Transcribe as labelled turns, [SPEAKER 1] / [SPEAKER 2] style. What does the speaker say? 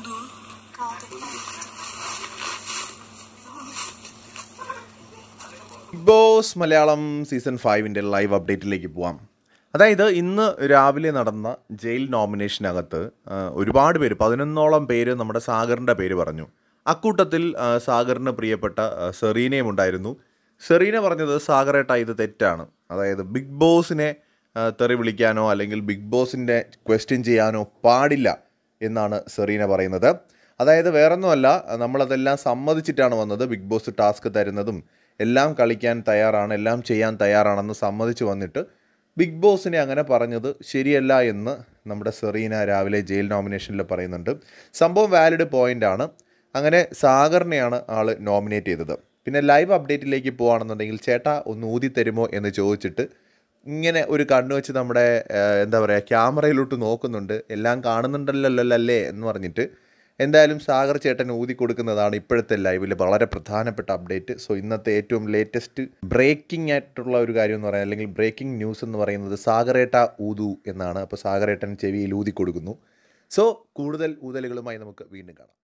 [SPEAKER 1] ഊതു കാതൽ
[SPEAKER 2] Bigg Boss Malayalam season ഫൈവിൻ്റെ live അപ്ഡേറ്റിലേക്ക് പോവാം അതായത് ഇന്ന് രാവിലെ നടന്ന ജയിൽ നോമിനേഷനകത്ത് ആ, ഒരുപാട് പേര് പതിനൊന്നോളം പേര് നമ്മുടെ സാഗറിൻ്റെ പേര് പറഞ്ഞു അക്കൂട്ടത്തിൽ ആ, സാഗറിന് പ്രിയപ്പെട്ട ആ, സെറീനയും ഉണ്ടായിരുന്നു സെറീന പറഞ്ഞത് സാഗറേട്ട ഇത് തെറ്റാണ് അതായത് ബിഗ് ബോസിനെ ആ, തെറി വിളിക്കാനോ അല്ലെങ്കിൽ ബിഗ് ബോസിൻ്റെ ക്വസ്റ്റ്യൻ ചെയ്യാനോ പാടില്ല എന്നാണ് സെറീന പറയുന്നത് അതായത് വേറൊന്നുമല്ല നമ്മളതെല്ലാം സമ്മതിച്ചിട്ടാണ് വന്നത് ബിഗ് ബോസ് ടാസ്ക് തരുന്നതും എല്ലാം കളിക്കാൻ തയ്യാറാണ് എല്ലാം ചെയ്യാൻ തയ്യാറാണെന്ന് സമ്മതിച്ച് വന്നിട്ട് ബിഗ് ബോസിനെ അങ്ങനെ പറഞ്ഞത് ശരിയല്ല എന്ന് നമ്മുടെ സെറീന രാവിലെ ജയിൽ നോമിനേഷനിൽ പറയുന്നുണ്ട് സംഭവം വാലിഡ് പോയിന്റ് ആണ് അങ്ങനെ സാഗറിനെയാണ് ആൾ നോമിനേറ്റ് ചെയ്തത് പിന്നെ ലൈവ് അപ്ഡേറ്റിലേക്ക് പോവുകയാണെന്നുണ്ടെങ്കിൽ ചേട്ടാ ഒന്ന് ഊതി തരുമോ എന്ന് ചോദിച്ചിട്ട് ഇങ്ങനെ ഒരു കണ്ണു വെച്ച് നമ്മുടെ ഏഹ്, എന്താ പറയുക ക്യാമറയിലോട്ട് നോക്കുന്നുണ്ട് എല്ലാം കാണുന്നുണ്ടല്ലോ അല്ലേ എന്ന് പറഞ്ഞിട്ട് എന്തായാലും സാഗർ ചേട്ടൻ ഊതി കൊടുക്കുന്നതാണ് ഇപ്പോഴത്തെ ലൈവിൽ വളരെ പ്രധാനപ്പെട്ട അപ്ഡേറ്റ് സോ ഇന്നത്തെ ഏറ്റവും ലേറ്റസ്റ്റ് ബ്രേക്കിംഗ് ആയിട്ടുള്ള ഒരു കാര്യം എന്ന് പറയാം അല്ലെങ്കിൽ ബ്രേക്കിംഗ് ന്യൂസ് എന്ന് പറയുന്നത് സാഗറേട്ട ഊതു എന്നാണ് അപ്പോൾ സാഗറേട്ടൻ ചെവിയിൽ ഊതി കൊടുക്കുന്നു സോ കൂടുതൽ ഊതലുകളുമായി നമുക്ക് വീണ്ടും കാണാം